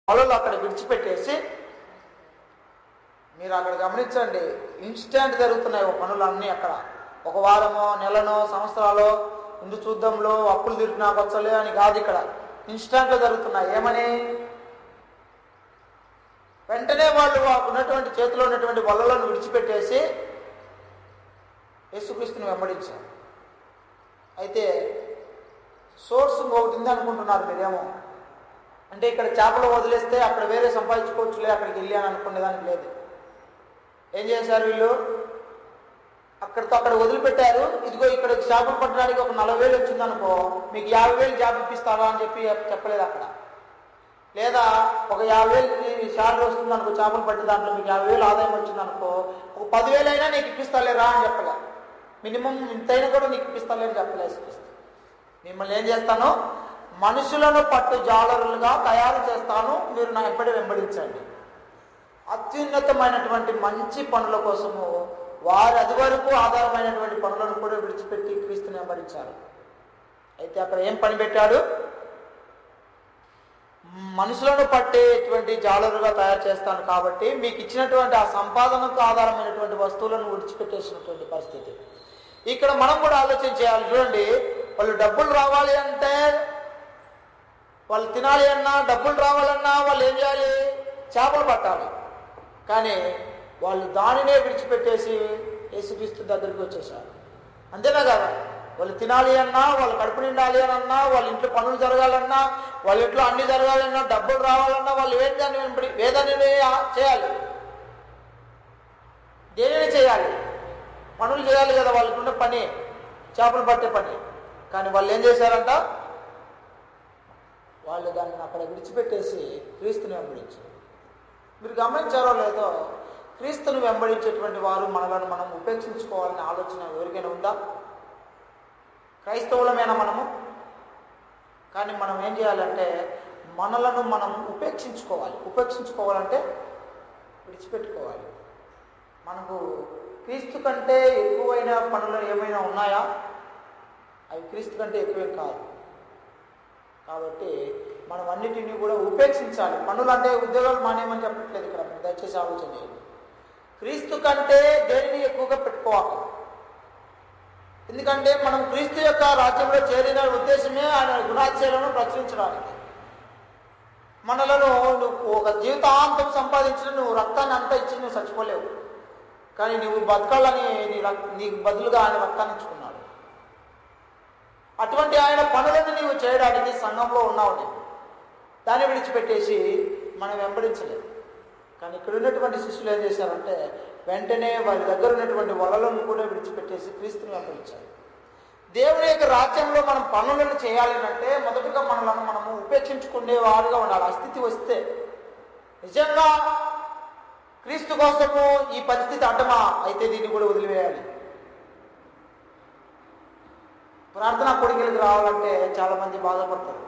పొలంలో అక్కడ విడిచిపెట్టేసి మీరు అక్కడ గమనించండి ఇన్స్టెంట్ జరుగుతున్నాయి పనులన్నీ అక్కడ ఒక వారమో నెలనో సంవత్సరాలు ముందు చూద్దాంలో అప్పులు తిరిగి నాకు వచ్చలే అని కాదు ఇక్కడ ఇన్స్టెంట్లో జరుగుతున్నాయి ఏమని వెంటనే వాళ్ళు వాళ్ళకు ఉన్నటువంటి చేతిలో ఉన్నటువంటి వలలను విడిచిపెట్టేసి యేసుక్రీస్తుని వెంబడించారు అయితే సోర్స్ ఇంకొకటి ఉంది అనుకుంటున్నారు మీరేమో అంటే ఇక్కడ చేపలు వదిలేస్తే అక్కడ వేరే సంపాదించుకోవచ్చులే అక్కడికి వెళ్ళి అని అనుకునేదానికి లేదు ఏం చేశారు వీళ్ళు అక్కడితో అక్కడ వదిలిపెట్టారు ఇదిగో ఇక్కడ చేపలు పట్టడానికి ఒక నలభై వేలు వచ్చిందనుకో మీకు యాభై వేలు జాబ్ ఇప్పిస్తారా అని చెప్పి చెప్పలేదు అక్కడ లేదా ఒక యాభై వేలు శాలరీ వస్తుంది అనుకో చేపలు పట్టి దాంట్లో మీకు యాభై వేలు ఆదాయం వచ్చిందనుకో ఒక పదివేలు అయినా నీకు ఇప్పిస్తాలేరా అని చెప్పలే మినిమం ఇంతైనా కూడా నీకు ఇప్పిస్తాలే అని చెప్పలేదు మిమ్మల్ని ఏం చేస్తాను మనుషులను పట్టు జాలరులుగా తయారు చేస్తాను మీరు నా ఎప్పటి వెంబడించండి అత్యున్నతమైనటువంటి మంచి పనుల కోసము వారు అది వరకు ఆధారమైనటువంటి పనులను కూడా విడిచిపెట్టి క్రీస్తుని వెంబడించారు అయితే అక్కడ ఏం పని పెట్టాడు మనుషులను పట్టేటువంటి జాలరుగా తయారు చేస్తాను కాబట్టి మీకు ఇచ్చినటువంటి ఆ సంపాదనకు ఆధారమైనటువంటి వస్తువులను విడిచిపెట్టేసినటువంటి పరిస్థితి ఇక్కడ మనం కూడా ఆలోచన చేయాలి చూడండి వాళ్ళు డబ్బులు రావాలి అంటే వాళ్ళు తినాలి అన్నా డబ్బులు రావాలన్నా వాళ్ళు ఏం చేయాలి చేపలు పట్టాలి కానీ వాళ్ళు దానినే విడిచిపెట్టేసి యేసుక్రీస్తు దగ్గరికి వచ్చేసారు అంతేనా కదా వాళ్ళు తినాలి అన్నా వాళ్ళు కడుపు నిండాలి అని అన్నా వాళ్ళ ఇంట్లో పనులు జరగాలన్నా వాళ్ళ ఇంట్లో అన్ని జరగాలన్నా డబ్బులు రావాలన్నా వాళ్ళు వేదాన్ని వెంబడి వేదాన్ని చేయాలి దేనిని చేయాలి పనులు చేయాలి కదా వాళ్ళకున్న పని చేపలు పట్టే పని కానీ వాళ్ళు ఏం చేశారంట వాళ్ళు దాన్ని అక్కడ విడిచిపెట్టేసి క్రీస్తుని వెంబడించారు మీరు గమనించారో లేదో క్రీస్తుని వెంబడించేటువంటి వారు మనలను మనం ఉపేక్షించుకోవాలనే ఆలోచన ఎవరికైనా ఉందా క్రైస్తవులమేనా మనము కానీ మనం ఏం చేయాలంటే మనలను మనం ఉపేక్షించుకోవాలి ఉపేక్షించుకోవాలంటే విడిచిపెట్టుకోవాలి మనకు క్రీస్తు కంటే ఎక్కువైన పనులు ఏమైనా ఉన్నాయా అవి క్రీస్తు కంటే ఎక్కువేం కాదు కాబట్టి మనం అన్నిటినీ కూడా ఉపేక్షించాలి పనులు అంటే ఉద్యోగాలు మానేయమని చెప్పట్లేదు ఇక్కడ మీరు దయచేసి ఆలోచన చేయండి క్రీస్తు కంటే దేనిని ఎక్కువగా పెట్టుకోవాలి ఎందుకంటే మనం క్రీస్తు యొక్క రాజ్యంలో చేరిన ఉద్దేశమే ఆయన గుణాచరణను ప్రచురించడానికి మనలను నువ్వు ఒక జీవితాంతం సంపాదించిన నువ్వు రక్తాన్ని అంతా ఇచ్చి నువ్వు చచ్చిపోలేవు కానీ నువ్వు బతకాలని నీ రక్ నీకు బదులుగా ఆయన రక్తాన్ని ఇచ్చుకున్నాడు అటువంటి ఆయన పనులను నీవు చేయడానికి సంఘంలో ఉన్నావు నీవు దాన్ని విడిచిపెట్టేసి మనం వెంబడించలేదు కానీ ఇక్కడ ఉన్నటువంటి శిష్యులు ఏం చేశారంటే వెంటనే వారి దగ్గర ఉన్నటువంటి వలలను కూడా విడిచిపెట్టేసి క్రీస్తుని వెంబడించారు దేవుని యొక్క రాజ్యంలో మనం పనులను చేయాలి అంటే మొదటగా మనలను మనము ఉపేక్షించుకునే వారుగా ఉండాలి ఆ స్థితి వస్తే నిజంగా క్రీస్తు కోసము ఈ పరిస్థితి అడ్డమా అయితే దీన్ని కూడా వదిలివేయాలి ప్రార్థనా కొడుకులకి రావాలంటే చాలా మంది బాధపడతారు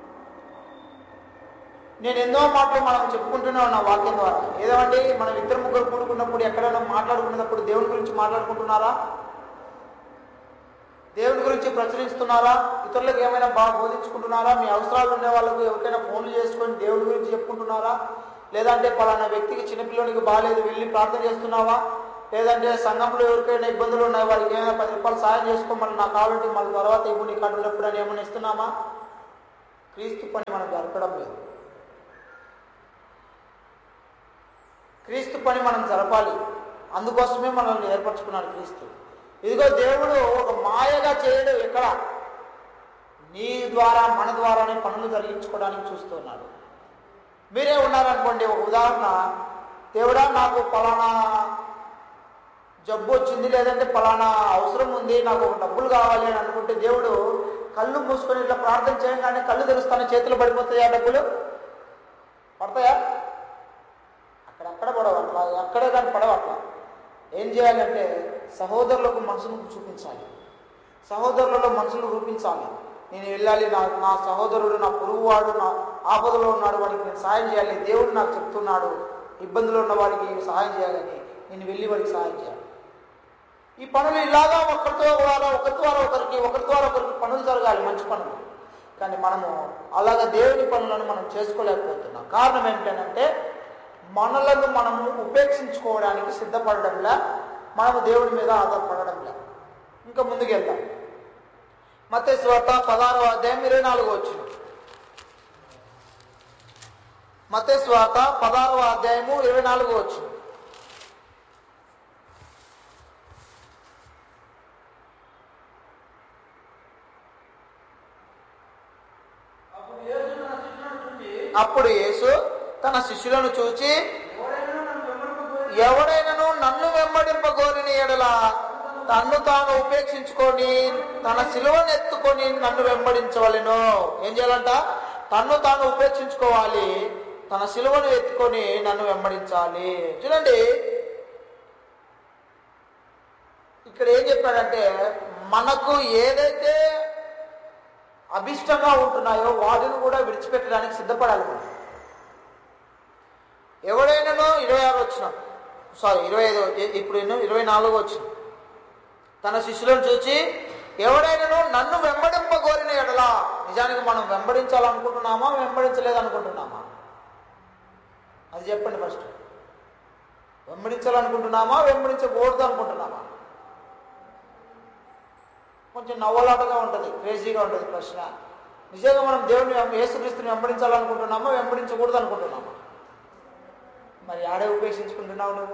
నేను ఎన్నో మాటలు మనం చెప్పుకుంటూనే ఉన్నా వాక్యం ద్వారా ఏదండి మనం ఇద్దరు ముగ్గురు కూడుకున్నప్పుడు ఎక్కడైనా మాట్లాడుకున్నప్పుడు దేవుని గురించి మాట్లాడుకుంటున్నారా దేవుని గురించి ప్రచురిస్తున్నారా ఇతరులకు ఏమైనా బాగా బోధించుకుంటున్నారా మీ అవసరాలు ఉండే వాళ్ళకు ఎవరికైనా ఫోన్లు చేసుకొని దేవుని గురించి చెప్పుకుంటున్నారా లేదంటే పలానా వ్యక్తికి చిన్నపిల్లోనికి బాగాలేదు వెళ్ళి ప్రార్థన చేస్తున్నావా లేదంటే సంఘంలో ఎవరికైనా ఇబ్బందులు ఉన్నాయి వాళ్ళకి ఏమైనా పది రూపాయలు సాయం చేసుకో మళ్ళీ నాకు కావాలంటే మళ్ళీ తర్వాత ఇవ్వు నీ కట్టున్నప్పుడు అని ఏమైనా ఇస్తున్నామా క్రీస్తు పని మనం జరపడం లేదు క్రీస్తు పని మనం జరపాలి అందుకోసమే మనల్ని ఏర్పరచుకున్నాడు క్రీస్తు ఇదిగో దేవుడు ఒక మాయగా చేయడు ఎక్కడ నీ ద్వారా మన ద్వారానే పనులు జరిగించుకోవడానికి చూస్తున్నాడు మీరే ఉన్నారనుకోండి ఒక ఉదాహరణ దేవుడా నాకు పలానా జబ్బు వచ్చింది లేదంటే పలానా అవసరం ఉంది నాకు ఒక డబ్బులు కావాలి అని అనుకుంటే దేవుడు కళ్ళు మూసుకొని ఇట్లా ప్రార్థన చేయగానే కళ్ళు తెరుస్తాను చేతులు పడిపోతాయా డబ్బులు పడతాయా అక్కడక్కడ పడవ అట్లా అక్కడే కానీ పడవ అట్లా ఏం చేయాలంటే సహోదరులకు మనసును చూపించాలి సహోదరులలో మనసును రూపించాలి నేను వెళ్ళాలి నా నా సహోదరుడు నా పొరుగువాడు నా ఆపదలో ఉన్నాడు వాడికి నేను సహాయం చేయాలి దేవుడు నాకు చెప్తున్నాడు ఇబ్బందులు ఉన్న వాడికి సహాయం చేయాలని నేను వెళ్ళి వాడికి సహాయం చేయాలి ఈ పనులు ఇలాగా ఒకరితో ద్వారా ఒకరి ద్వారా ఒకరికి ఒకరి ద్వారా ఒకరికి పనులు జరగాలి మంచి పనులు కానీ మనము అలాగ దేవుని పనులను మనం చేసుకోలేకపోతున్నాం కారణం ఏంటంటే మనలను మనము ఉపేక్షించుకోవడానికి సిద్ధపడడంలా మనము దేవుడి మీద ఆధారపడడంలా ఇంకా ముందుకెళ్దాం మత స్వార్త పదహారవ అధ్యాయం ఇరవై నాలుగు వచ్చింది మత స్వార్త పదహారవ అధ్యాయము ఇరవై నాలుగు వచ్చింది అప్పుడు యేసు తన శిష్యులను చూసి అప్పుడు యేసు తన శిష్యులను చూచి ఎవరైనా నన్ను వెంబడింపబోయి ఎవడైనను నన్ను వెంబడింపగోరిన ఎడల తన్ను తాను ఉపేక్షించుకొని తన సిలువను ఎత్తుకొని నన్ను వెంబడించవలెను ఏం చేయాలంట తన్ను తాను ఉపేక్షించుకోవాలి తన సిలువను ఎత్తుకొని నన్ను వెంబడించాలి చూడండి ఇక్కడ ఏం చెప్పాడంటే మనకు ఏదైతే అభిష్టంగా ఉంటున్నాయో వాటిని కూడా విడిచిపెట్టడానికి సిద్ధపడాలి మనం ఎవడైనానో ఇరవై ఆరు వచ్చిన సారీ ఇరవై ఐదు ఇప్పుడు ఎన్నో ఇరవై నాలుగు వచ్చిన తన శిష్యులను చూచి ఎవడైనాను నన్ను వెంబడింపగోరిన ఎడలా నిజానికి మనం వెంబడించాలనుకుంటున్నామా వెంబడించలేదనుకుంటున్నామా అది చెప్పండి ఫస్ట్ వెంబడించాలనుకుంటున్నామా వెంబడించకూడదు అనుకుంటున్నామా కొంచెం నవ్వలాటగా ఉంటుంది క్రేజీగా ఉంటుంది ప్రశ్న నిజంగా మనం దేవుని వెంబ- యేసుక్రీస్తుని వెంబడించాలనుకుంటున్నామా వెంబడించకూడదు అనుకుంటున్నామా మరి ఆడే ఉపేక్షించుకుంటున్నావు నువ్వు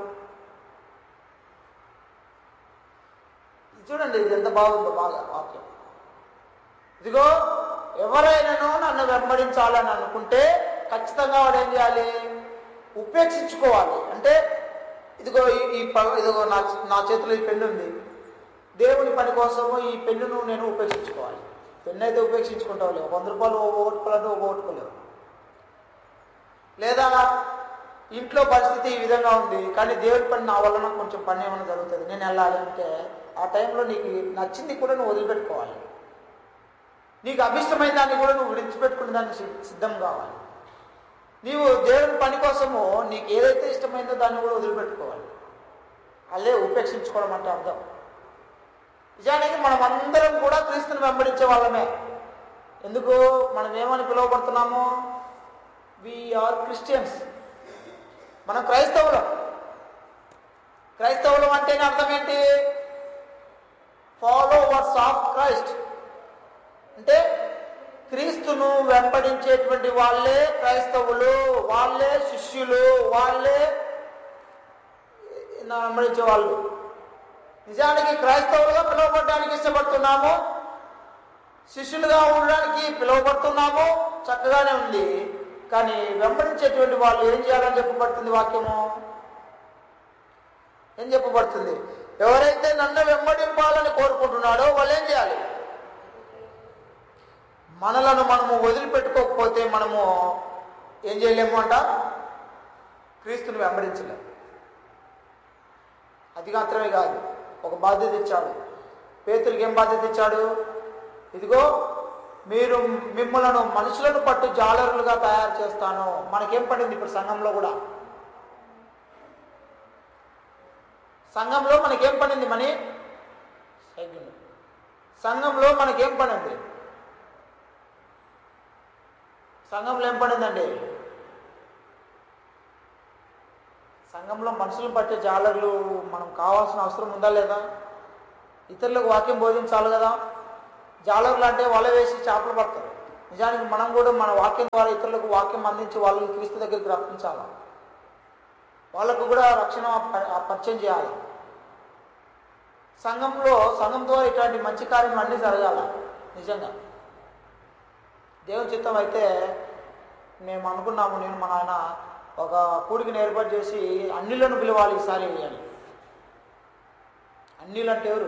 ఇది చూడండి ఇది ఎంత బాగుందో బాగా వాక్యం ఇదిగో ఎవరైనాను నన్ను వెంబడించాలని అనుకుంటే ఖచ్చితంగా వాడు ఏం చేయాలి ఉపేక్షించుకోవాలి అంటే ఇదిగో ఈ- ఈ ప- ఇదిగో నా నా చేతిలో ఈ పెన్ను ఉంది దేవుని పని కోసము ఈ పెన్నును నేను ఉపేక్షించుకోవాలి పెన్ను అయితే ఉపేక్షించుకుంటావు లేవు వంద రూపాయలు ఓటుకోవాలంటే ఒక ఓటుకోలేవు లేదా ఇంట్లో పరిస్థితి ఈ విధంగా ఉంది కానీ దేవుడి పని నా వలన కొంచెం పని ఏమైనా జరుగుతుంది నేను వెళ్ళాలి అంటే ఆ టైంలో నీకు నచ్చింది కూడా నువ్వు వదిలిపెట్టుకోవాలి నీకు అభిష్టమైన దాన్ని కూడా నువ్వు విడిచిపెట్టుకునే దానికి సి- సిద్ధం కావాలి నీవు దేవుని పని కోసము నీకు ఏదైతే ఇష్టమైందో దాన్ని కూడా వదిలిపెట్టుకోవాలి అల్లే ఉపేక్షించుకోవడం అంటే అర్థం నిజానికి మనం అందరం కూడా క్రీస్తుని వెంబడించే వాళ్ళమే ఎందుకు మనం ఏమని పిలువబడుతున్నాము ఆర్ క్రిస్టియన్స్ మనం క్రైస్తవులం క్రైస్తవులం అంటేనే అర్థం ఏంటి ఫాలోవర్స్ ఆఫ్ క్రైస్ట్ అంటే క్రీస్తును వెంబడించేటువంటి వాళ్ళే క్రైస్తవులు వాళ్ళే శిష్యులు వాళ్ళే నా వెంబడించే వాళ్ళు నిజానికి క్రైస్తవులుగా పిలువబడడానికి ఇష్టపడుతున్నాము శిష్యులుగా ఉండడానికి పిలువబడుతున్నాము చక్కగానే ఉంది కానీ వెంబడించేటువంటి వాళ్ళు ఏం చేయాలని చెప్పబడుతుంది వాక్యము ఏం చెప్పబడుతుంది ఎవరైతే నన్ను వెంబడింపాలని కోరుకుంటున్నాడో వాళ్ళు ఏం చేయాలి మనలను మనము వదిలిపెట్టుకోకపోతే మనము ఏం చేయలేము అంట క్రీస్తుని వెంబడించలేము అది మాత్రమే కాదు ఒక బాధ్యత ఇచ్చాడు పేతురికి ఏం బాధ్యత ఇచ్చాడు ఇదిగో మీరు మిమ్మలను మనుషులను పట్టు జాలరులుగా తయారు చేస్తాను మనకేం పడింది ఇప్పుడు సంఘంలో కూడా సంఘంలో మనకేం పడింది మనీ సైకిల్ సంఘంలో మనకేం పడింది సంఘంలో ఏం పడిందండి సంఘంలో మనుషులను పట్టే జాలర్లు మనం కావాల్సిన అవసరం ఉందా లేదా ఇతరులకు వాక్యం బోధించాలి కదా జాలర్లు అంటే వల వేసి చేపలు పడతారు నిజానికి మనం కూడా మన వాక్యం ద్వారా ఇతరులకు వాక్యం అందించి వాళ్ళని క్రీస్తు దగ్గరికి రప్పించాలి వాళ్ళకు కూడా రక్షణ ప- పరిచయం చేయాలి సంఘంలో సంఘం ద్వారా ఇట్లాంటి మంచి కార్యం అన్నీ జరగాల నిజంగా దేవుని చిత్తం అయితే మేము అనుకున్నాము నేను మన ఆయన ఒక కూడికని ఏర్పాటు చేసి అన్నిలను పిలవాలి ఈసారి అని అన్నిలు అంటే ఎవరు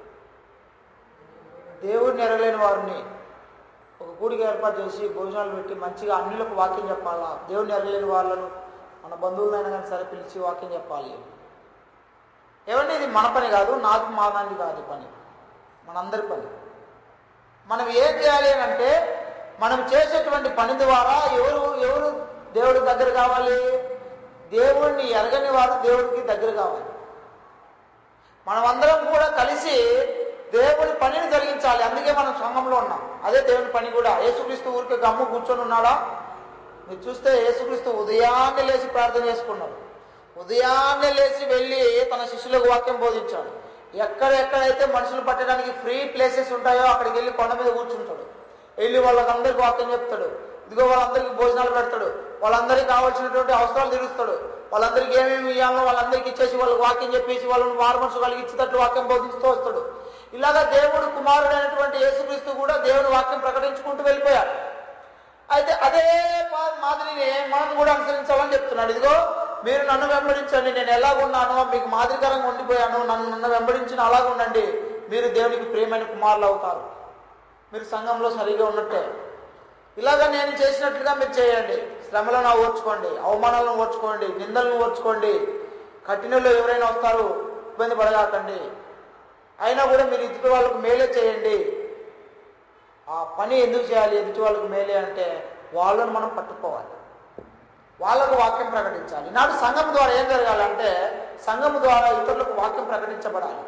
దేవుడిని ఎరగలేని వారిని ఒక కూడిక ఏర్పాటు చేసి భోజనాలు పెట్టి మంచిగా అన్నిలకు వాక్యం చెప్పాలా దేవుడిని ఎరగలేని వాళ్ళను మన బంధువులైనా కానీ సరే పిలిచి వాక్యం చెప్పాలి ఏమంటే ఇది మన పని కాదు నాకు మాదాన్ని కాదు ఈ పని మనందరి పని మనం ఏం చేయాలి అని అంటే మనం చేసేటువంటి పని ద్వారా ఎవరు ఎవరు దేవుడి దగ్గర కావాలి దేవుడిని ఎరగని వారు దేవుడికి దగ్గర కావాలి మనమందరం కూడా కలిసి దేవుని పనిని జరిగించాలి అందుకే మనం సంఘంలో ఉన్నాం అదే దేవుని పని కూడా యేసుక్రీస్తు ఊరికి గమ్ము కూర్చొని ఉన్నాడా మీరు చూస్తే యేసుక్రీస్తు ఉదయాన్నే లేచి ప్రార్థన చేసుకున్నాడు ఉదయాన్నే లేచి వెళ్ళి తన శిష్యులకు వాక్యం బోధించాడు ఎక్కడెక్కడైతే మనుషులు పట్టడానికి ఫ్రీ ప్లేసెస్ ఉంటాయో అక్కడికి వెళ్ళి కొండ మీద కూర్చుంటాడు వెళ్ళి వాళ్ళకందరికి వాక్యం చెప్తాడు ఇదిగో వాళ్ళందరికీ భోజనాలు పెడతాడు వాళ్ళందరికీ కావాల్సినటువంటి అవసరాలు తీరుస్తాడు వాళ్ళందరికీ ఏమేమి ఇవ్వాలో వాళ్ళందరికీ ఇచ్చేసి వాళ్ళకి వాక్యం చెప్పేసి వాళ్ళని మారు మనసు కలిగి ఇచ్చేటట్లు వాక్యం బోధిస్తూ వస్తాడు ఇలాగా దేవుడు కుమారుడైనటువంటి యేసుక్రీస్తు కూడా దేవుని వాక్యం ప్రకటించుకుంటూ వెళ్ళిపోయాడు అయితే అదే మా- మాదిరిని మనం కూడా అనుసరించాలని చెప్తున్నాడు ఇదిగో మీరు నన్ను వెంబడించండి నేను ఎలాగున్నానో మీకు మాదిరికరంగా ఉండిపోయాను నన్ను నన్ను వెంబడించిన అలాగ ఉండండి మీరు దేవునికి ప్రియమైన కుమారులు అవుతారు మీరు సంఘంలో సరిగా ఉన్నట్టే ఇలాగ నేను చేసినట్లుగా మీరు చేయండి శ్రమలను ఓర్చుకోండి అవమానాలను ఓర్చుకోండి నిందలను ఓర్చుకోండి కఠినలో ఎవరైనా వస్తారు ఇబ్బంది పడగాకండి అయినా కూడా మీరు ఎదుటి వాళ్ళకు మేలే చేయండి ఆ పని ఎందుకు చేయాలి ఎదుటి వాళ్ళకు మేలే అంటే వాళ్ళను మనం పట్టుకోవాలి వాళ్ళకు వాక్యం ప్రకటించాలి నాడు సంఘం ద్వారా ఏం జరగాలంటే సంఘం ద్వారా ఇతరులకు వాక్యం ప్రకటించబడాలి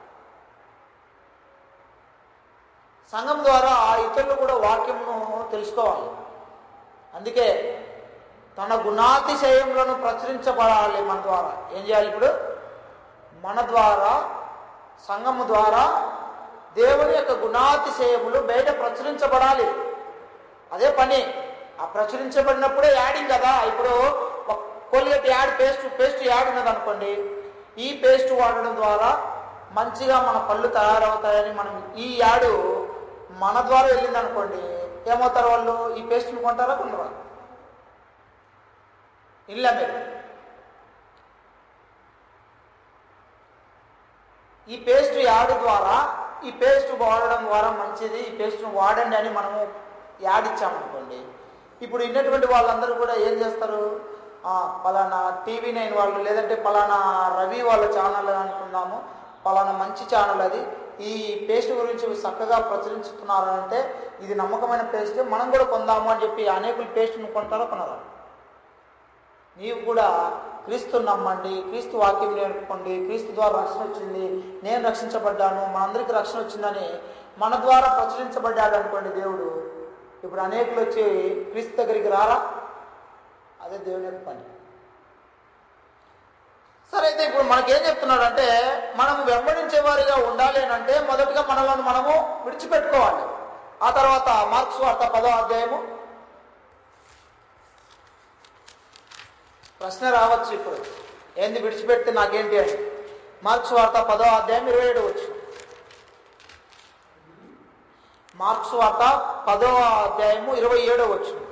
సంఘం ద్వారా ఆ ఇతరులు కూడా వాక్యంను తెలుసుకోవాలి అందుకే తన గుణాతిశయములను ప్రచురించబడాలి మన ద్వారా ఏం చేయాలి ఇప్పుడు మన ద్వారా సంఘము ద్వారా దేవుని యొక్క గుణాతిశయములు బయట ప్రచురించబడాలి అదే పని ఆ ప్రచురించబడినప్పుడే యాడింగ్ కదా ఇప్పుడు Colgate ad paste paste ad ఉన్నది అనుకోండి ఈ పేస్ట్ వాడడం ద్వారా మంచిగా మన పళ్ళు తయారవుతాయని మనం ఈ యాడు మన ద్వారా వెళ్ళింది అనుకోండి ఏమవుతారు వాళ్ళు ఈ పేస్ట్ని కొంటారా కొనరా ఇల్లా మీరు ఈ పేస్ట్ యాడ్ ద్వారా ఈ పేస్ట్ వాడడం ద్వారా మంచిది ఈ పేస్ట్ను వాడండి అని మనము యాడ్ ఇచ్చామనుకోండి ఇప్పుడు ఇన్నటువంటి వాళ్ళందరూ కూడా ఏం చేస్తారు ఆ, పలానా టీవీ నైన్ వాళ్ళు లేదంటే పలానా రవి వాళ్ళ ఛానల్ అనుకున్నాము పలానా మంచి ఛానల్ అది ఈ పేస్ట్ గురించి చక్కగా ప్రచురించుతున్నారు అంటే ఇది నమ్మకమైన పేస్ట్ మనం కూడా కొందాము అని చెప్పి అనేకులు పేస్ట్ను కొంటారో కొనరా నీవు కూడా క్రీస్తు నమ్మండి క్రీస్తు వాక్యం నేర్చుకోండి క్రీస్తు ద్వారా రక్షణ వచ్చింది నేను రక్షించబడ్డాను మనందరికీ రక్షణ వచ్చిందని మన ద్వారా ప్రచురించబడ్డాడు అనుకోండి దేవుడు ఇప్పుడు అనేకులు వచ్చి క్రీస్తు దగ్గరికి రారా అదే దేవుని యొక్క పని సరే అయితే ఇప్పుడు మనకేం చెప్తున్నాడు అంటే మనం వెంబడించే వారిగా ఉండాలి అని అంటే మొదటిగా మనలను మనము విడిచిపెట్టుకోవాలి ఆ తర్వాత మార్క్స్ వార్త పదో అధ్యాయము ప్రశ్న రావచ్చు ఇప్పుడు ఏంది విడిచిపెడితే నాకేంటి అని మార్క్స్ వార్త పదో అధ్యాయం ఇరవై ఏడు వచ్చు మార్క్స్ వార్త పదో అధ్యాయము ఇరవై ఏడో వచ్చు